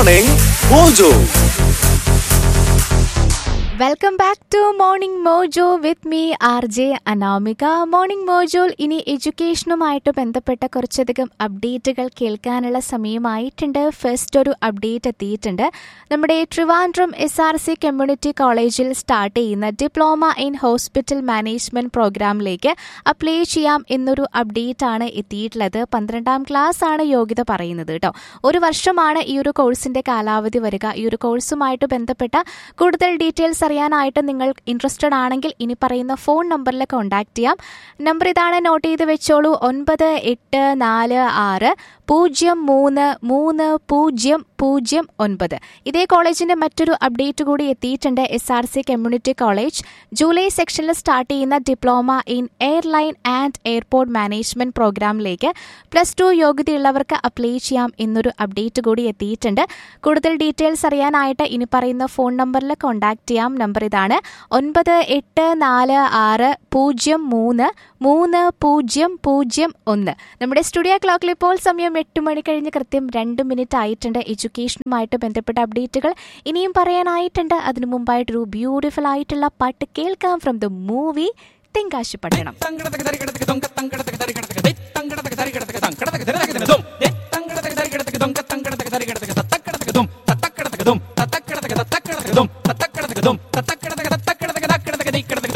Morning Mojo. Welcome back to Morning Mojo with me R J Anamika Morning മോജോയിൽ ഇനി എഡ്യൂക്കേഷനുമായിട്ട് ബന്ധപ്പെട്ട കുറച്ചധികം അപ്ഡേറ്റുകൾ കേൾക്കാനുള്ള സമയമായിട്ടുണ്ട് ഫസ്റ്റ് ഒരു അപ്ഡേറ്റ് എത്തിയിട്ടുണ്ട് നമ്മുടെ Trivandrum S R C community കോളേജിൽ സ്റ്റാർട്ട് ചെയ്യുന്ന ഡിപ്ലോമ ഇൻ ഹോസ്പിറ്റൽ മാനേജ്മെന്റ് പ്രോഗ്രാമിലേക്ക് അപ്ലൈ ചെയ്യാം എന്നൊരു അപ്ഡേറ്റ് ആണ് എത്തിയിട്ടുള്ളത് പന്ത്രണ്ടാം ക്ലാസ് ആണ് യോഗ്യത പറയുന്നത് കേട്ടോ ഒരു വർഷമാണ് ഈ ഒരു കോഴ്സിന്റെ കാലാവധി വരിക ഈ ഒരു കോഴ്സുമായിട്ട് ബന്ധപ്പെട്ട കൂടുതൽ ഡീറ്റെയിൽസ് അറിയാനായിട്ട് നിങ്ങൾ ഇൻട്രസ്റ്റഡ് ആണെങ്കിൽ ഇനി പറയുന്ന ഫോൺ നമ്പറിൽ കോൺടാക്ട് ചെയ്യാം നമ്പർ ഇതാണ് നോട്ട് ചെയ്ത് വെച്ചോളൂ ഒൻപത് എട്ട് നാല് ആറ് പൂജ്യം മൂന്ന് മൂന്ന് പൂജ്യം പൂജ്യം ഒൻപത് ഇതേ കോളേജിന്റെ മറ്റൊരു അപ്ഡേറ്റ് കൂടി എത്തിയിട്ടുണ്ട് S R C community college July സെക്ഷനിൽ സ്റ്റാർട്ട് ചെയ്യുന്ന diploma in airline and airport management പ്രോഗ്രാമിലേക്ക് പ്ലസ് ടു യോഗ്യതയുള്ളവർക്ക് അപ്ലൈ ചെയ്യാം എന്നൊരു അപ്ഡേറ്റ് കൂടി എത്തിയിട്ടുണ്ട് കൂടുതൽ ഡീറ്റെയിൽസ് അറിയാനായിട്ട് ഇനി പറയുന്ന ഫോൺ നമ്പറിൽ കോൺടാക്ട് ചെയ്യാം നമ്പർ ഇതാണ് ഒൻപത് എട്ട് നാല് ആറ് പൂജ്യം മൂന്ന് മൂന്ന് പൂജ്യം പൂജ്യം ഒന്ന് നമ്മുടെ സ്റ്റുഡിയോ ക്ലോക്കിൽ ഇപ്പോൾ സമയം എട്ട് മണി കഴിഞ്ഞ് കൃത്യം രണ്ട് മിനിറ്റ് ആയിട്ടുണ്ട് എഡ്യൂക്കേഷനുമായിട്ട് ബന്ധപ്പെട്ട അപ്ഡേറ്റുകൾ ഇനിയും പറയാനായിട്ടുണ്ട് അതിനു മുമ്പായിട്ടൊരു ബ്യൂട്ടിഫുൾ ആയിട്ടുള്ള പാട്ട് കേൾക്കാം ഫ്രം ദ മൂവി തെങ്കാശി പട്ടണം തങ്കടതക തരികടതക തൊങ്ക തങ്കടതക തരികടതക ദൈ തങ്കടതക തരികടതക തങ്കടതക തരികടതക